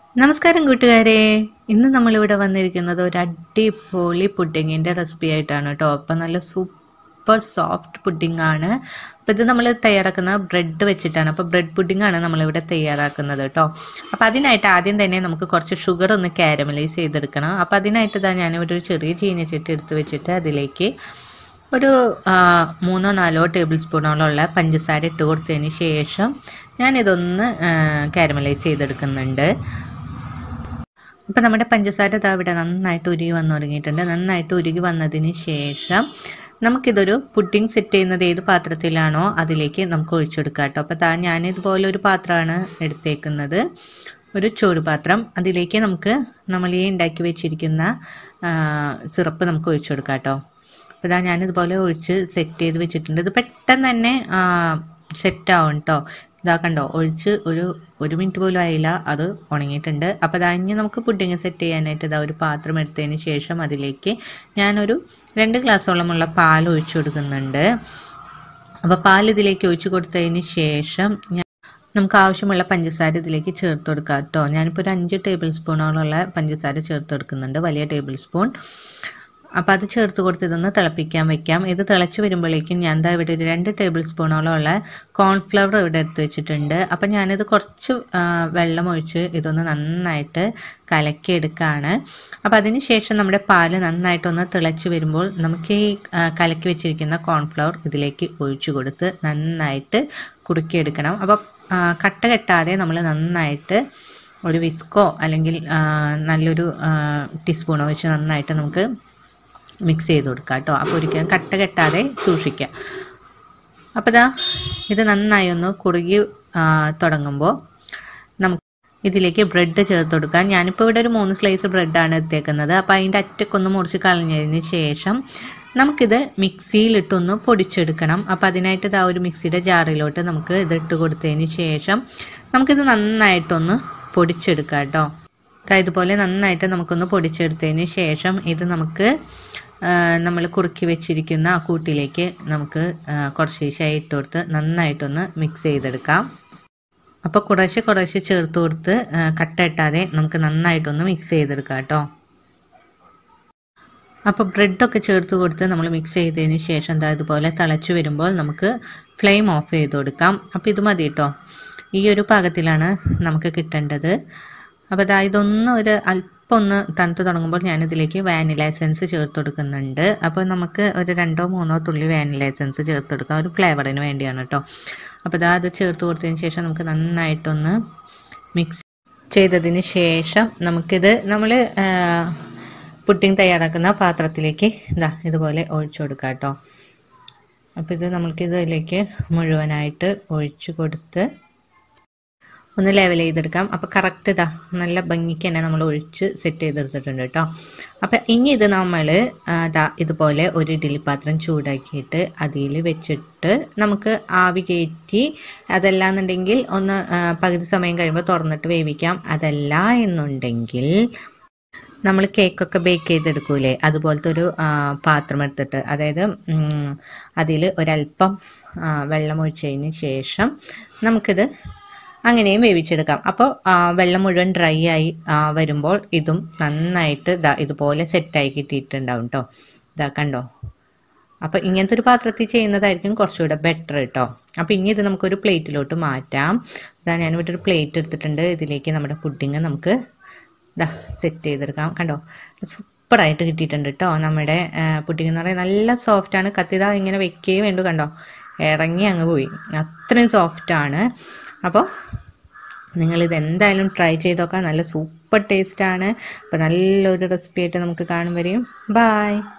നമസ്കാരം കൂട്ടുകാരെ ഇന്ന് നമ്മളിവിടെ വന്നിരിക്കുന്നത് ഒരു അടിപൊളി പുഡിങ്ങിൻ്റെ റെസിപ്പി ആയിട്ടാണ് കേട്ടോ അപ്പം നല്ല സൂപ്പർ സോഫ്റ്റ് പുഡിംഗ് ആണ് അപ്പോൾ ഇത് നമ്മൾ തയ്യാറാക്കുന്ന ബ്രെഡ് വെച്ചിട്ടാണ് അപ്പോൾ ബ്രെഡ് പുഡിംഗ് ആണ് നമ്മളിവിടെ തയ്യാറാക്കുന്നത് കേട്ടോ അപ്പോൾ അതിനായിട്ട് ആദ്യം തന്നെ നമുക്ക് കുറച്ച് ഷുഗർ ഒന്ന് കാരമലൈസ് ചെയ്തെടുക്കണം അപ്പോൾ അതിനായിട്ട് ഇതാ ഞാനിവിടെ ഒരു ചെറിയ ചീനച്ചട്ടി എടുത്ത് വെച്ചിട്ട് അതിലേക്ക് ഒരു ആ, മൂന്നോ നാലോ ടേബിൾ സ്പൂണോളമുള്ള പഞ്ചസാര ഇട്ട് കൊടുത്തതിന് ശേഷം ഞാനിതൊന്ന് കാരമലൈസ് ചെയ്തെടുക്കുന്നുണ്ട് അപ്പം നമ്മുടെ പഞ്ചസാര ഇതാ ഇവിടെ നന്നായിട്ട് ഉരുകി വന്നു തുടങ്ങിയിട്ടുണ്ട് നന്നായിട്ട് ഉരുകി വന്നതിന് ശേഷം നമുക്കിതൊരു പുഡിംഗ് സെറ്റ് ചെയ്യുന്നത് ഏത് പാത്രത്തിലാണോ അതിലേക്ക് നമുക്ക് ഒഴിച്ചെടുക്കാം കേട്ടോ അപ്പോൾ താ ഞാനിതുപോലെ ഒരു പാത്രമാണ് എടുത്തേക്കുന്നത് ഒരു ചൂടുപാത്രം അതിലേക്ക് നമുക്ക് നമ്മൾ ഈ ഉണ്ടാക്കി വെച്ചിരിക്കുന്ന സിറപ്പ് നമുക്ക് ഒഴിച്ചെടുക്കാം കേട്ടോ അപ്പോൾ ഇതാ ഞാനിതുപോലെ ഒഴിച്ച് സെറ്റ് ചെയ്ത് വെച്ചിട്ടുണ്ട് ഇത് പെട്ടെന്ന് തന്നെ സെറ്റ് ആവും കേട്ടോ ഇതാ കണ്ടോ ഒഴിച്ച് ഒരു ഒരു മിനിറ്റ് പോലും ആയില്ല അത് ഉണങ്ങിയിട്ടുണ്ട് അപ്പോൾ ഇതാ ഇനി നമുക്ക് പുഡിങ് സെറ്റ് ചെയ്യാനായിട്ട് ഇതാ ഒരു പാത്രം എടുത്തതിന് ശേഷം അതിലേക്ക് ഞാനൊരു രണ്ട് ഗ്ലാസ്സോളമുള്ള പാൽ ഒഴിച്ചു കൊടുക്കുന്നുണ്ട് അപ്പോൾ പാൽ ഇതിലേക്ക് ഒഴിച്ചു കൊടുത്തതിന് ശേഷം ഞാൻ നമുക്ക് ആവശ്യമുള്ള പഞ്ചസാര ഇതിലേക്ക് ചേർത്ത് കൊടുക്കാം കേട്ടോ ഞാനിപ്പോൾ ഒരു അഞ്ച് ടേബിൾ സ്പൂണോളമുള്ള പഞ്ചസാര ചേർത്ത് കൊടുക്കുന്നുണ്ട് വലിയ ടേബിൾ സ്പൂൺ അപ്പോൾ അത് ചേർത്ത് കൊടുത്ത് ഇതൊന്ന് തിളപ്പിക്കാൻ വെക്കാം ഇത് തിളച്ച് വരുമ്പോഴേക്കും ഞാൻ എന്താ ഇവിടെ ഒരു രണ്ട് ടേബിൾ സ്പൂണോളം ഉള്ള കോൺഫ്ലവർ ഇവിടെ എടുത്ത് വെച്ചിട്ടുണ്ട് അപ്പം ഞാനിത് കുറച്ച് ആ, വെള്ളം ഒഴിച്ച് ഇതൊന്ന് നന്നായിട്ട് കലക്കിയെടുക്കുകയാണ് അപ്പോൾ അതിന് ശേഷം നമ്മുടെ പാല് നന്നായിട്ടൊന്ന് തിളച്ച് വരുമ്പോൾ നമുക്ക് ഈ ആ, കലക്കി വെച്ചിരിക്കുന്ന കോൺഫ്ലവർ ഇതിലേക്ക് ഒഴിച്ചു കൊടുത്ത് നന്നായിട്ട് കുറുക്കിയെടുക്കണം അപ്പോൾ ആ, കട്ട കെട്ടാതെ നമ്മൾ നന്നായിട്ട് ഒരു വിസ്കോ അല്ലെങ്കിൽ ആ, നല്ലൊരു ടീസ്പൂണോ വെച്ച് നന്നായിട്ട് നമുക്ക് മിക്സ് ചെയ്ത് കൊടുക്കുക കേട്ടോ അപ്പോൾ ഒരിക്കലും കട്ട കെട്ടാതെ സൂക്ഷിക്കുക അപ്പോൾ ഇതാ ഇത് നന്നായി ഒന്ന് കുറുകി ആ, തുടങ്ങുമ്പോൾ നമുക്ക് ഇതിലേക്ക് ബ്രെഡ് ചേർത്ത് കൊടുക്കാം ഞാനിപ്പോൾ ഇവിടെ ഒരു മൂന്ന് സ്ലൈസ് ബ്രെഡാണ് എടുത്തേക്കുന്നത് അപ്പോൾ അതിൻ്റെ അറ്റക്കൊന്ന് മുറിച്ച് കളഞ്ഞതിന് ശേഷം നമുക്കിത് മിക്സിയിലിട്ടൊന്ന് പൊടിച്ചെടുക്കണം അപ്പോൾ അതിനായിട്ട് ഇതാ ഒരു മിക്സിയുടെ ജാറിലോട്ട് നമുക്ക് ഇത് ഇട്ട് കൊടുത്തതിന് ശേഷം നമുക്കിത് നന്നായിട്ടൊന്ന് പൊടിച്ചെടുക്കാം കേട്ടോ ദാ ഇതുപോലെ നന്നായിട്ട് നമുക്കൊന്ന് പൊടിച്ചെടുത്തതിന് ശേഷം ഇത് നമുക്ക് നമ്മൾ കുറുക്കി വെച്ചിരിക്കുന്ന ആ കൂട്ടിലേക്ക് നമുക്ക് ആ, കുറച്ച് ശേഷമായി ഇട്ട് കൊടുത്ത് നന്നായിട്ടൊന്ന് മിക്സ് ചെയ്തെടുക്കാം അപ്പോൾ കുറേശ്ശെ കുറേശ്ശെ ചേർത്ത് കൊടുത്ത് ആ, കട്ട ഇട്ടാതെ നമുക്ക് നന്നായിട്ടൊന്ന് മിക്സ് ചെയ്തെടുക്കാം കേട്ടോ അപ്പോൾ ബ്രെഡൊക്കെ ചേർത്ത് കൊടുത്ത് നമ്മൾ മിക്സ് ചെയ്തതിന് ശേഷം എന്താ ഇതുപോലെ തിളച്ച് വരുമ്പോൾ നമുക്ക് ഫ്ലെയിം ഓഫ് ചെയ്ത് കൊടുക്കാം അപ്പോൾ ഇത് മതി കേട്ടോ ഈ ഒരു പാകത്തിലാണ് നമുക്ക് കിട്ടേണ്ടത് അപ്പോൾ അതാ ഇതൊന്ന് ഒരു അല്പം ഒന്ന് തണുത്ത് തുടങ്ങുമ്പോൾ ഞാനിതിലേക്ക് വാനില എസൻസ് ചേർത്ത് കൊടുക്കുന്നുണ്ട് അപ്പോൾ നമുക്ക് ഒരു രണ്ടോ മൂന്നോ തുള്ളി വാനില എസൻസ് ചേർത്ത് കൊടുക്കാം ഒരു ഫ്ലേവറിന് വേണ്ടിയാണ് കേട്ടോ അപ്പോൾ ഇതാ അത് ചേർത്ത് കൊടുത്തതിന് ശേഷം നമുക്ക് നന്നായിട്ടൊന്ന് മിക്സ് ചെയ്തതിന് ശേഷം നമുക്കിത് നമ്മൾ പുഡിംഗ് തയ്യാറാക്കുന്ന പാത്രത്തിലേക്ക് ഇതാ ഇതുപോലെ ഒഴിച്ചു കൊടുക്കാം കേട്ടോ അപ്പോൾ ഇത് നമ്മൾക്ക് ഇതിലേക്ക് മുഴുവനായിട്ട് ഒഴിച്ചു കൊടുത്ത് ഒന്ന് ലെവൽ ചെയ്തെടുക്കാം അപ്പോൾ കറക്റ്റ് ഇതാ നല്ല ഭംഗിക്ക് തന്നെ നമ്മൾ ഒഴിച്ച് സെറ്റ് ചെയ്തെടുത്തിട്ടുണ്ട് കേട്ടോ അപ്പോൾ ഇനി ഇത് നമ്മൾ ഇതാ ഇതുപോലെ ഒരു ഇഡ്ഡലി പാത്രം ചൂടാക്കിയിട്ട് അതിൽ വെച്ചിട്ട് നമുക്ക് ആവി കയറ്റി അതല്ലാന്നുണ്ടെങ്കിൽ ഒന്ന് ആ, പകുതി സമയം കഴിയുമ്പോൾ തുറന്നിട്ട് വേവിക്കാം അതല്ല എന്നുണ്ടെങ്കിൽ നമ്മൾ കേക്കൊക്കെ ബേക്ക് ചെയ്തെടുക്കൂലേ അതുപോലത്തെ ഒരു ആ, പാത്രം എടുത്തിട്ട് അതായത് അതിൽ ഒരല്പം ആ, വെള്ളം ഒഴിച്ചതിന് ശേഷം നമുക്കിത് അങ്ങനെയും വേവിച്ചെടുക്കാം അപ്പോൾ ആ, വെള്ളം മുഴുവൻ ഡ്രൈ ആയി ആ, വരുമ്പോൾ ഇതും നന്നായിട്ട് ദാ ഇതുപോലെ സെറ്റായി കിട്ടിയിട്ടുണ്ടാവും കേട്ടോ ഇതാ കണ്ടോ അപ്പോൾ ഇങ്ങനത്തെ ഒരു പാത്രത്തിൽ ചെയ്യുന്നതായിരിക്കും കുറച്ചുകൂടെ ബെറ്റർ കേട്ടോ അപ്പോൾ ഇനി ഇത് നമുക്കൊരു പ്ലേറ്റിലോട്ട് മാറ്റാം ഇതാ ഞാനിവിടെ ഒരു പ്ലേറ്റ് എടുത്തിട്ടുണ്ട് ഇതിലേക്ക് നമ്മുടെ പുഡിങ് നമുക്ക് ഇതാ സെറ്റ് ചെയ്തെടുക്കാം കണ്ടോ സൂപ്പറായിട്ട് കിട്ടിയിട്ടുണ്ട് കേട്ടോ നമ്മുടെ പുഡിങ് എന്ന് പറയുന്നത് നല്ല സോഫ്റ്റാണ് കത്തിതാ ഇങ്ങനെ വെക്കേ വേണ്ടു കണ്ടോ ഇറങ്ങി അങ്ങ് പോയി അത്രയും സോഫ്റ്റാണ് അപ്പോൾ നിങ്ങളിത് എന്തായാലും ട്രൈ ചെയ്ത് നോക്കാം നല്ല സൂപ്പർ ടേസ്റ്റാണ് അപ്പോൾ നല്ലൊരു റെസിപ്പി ആയിട്ട് നമുക്ക് കാണും വരെയും ബായ്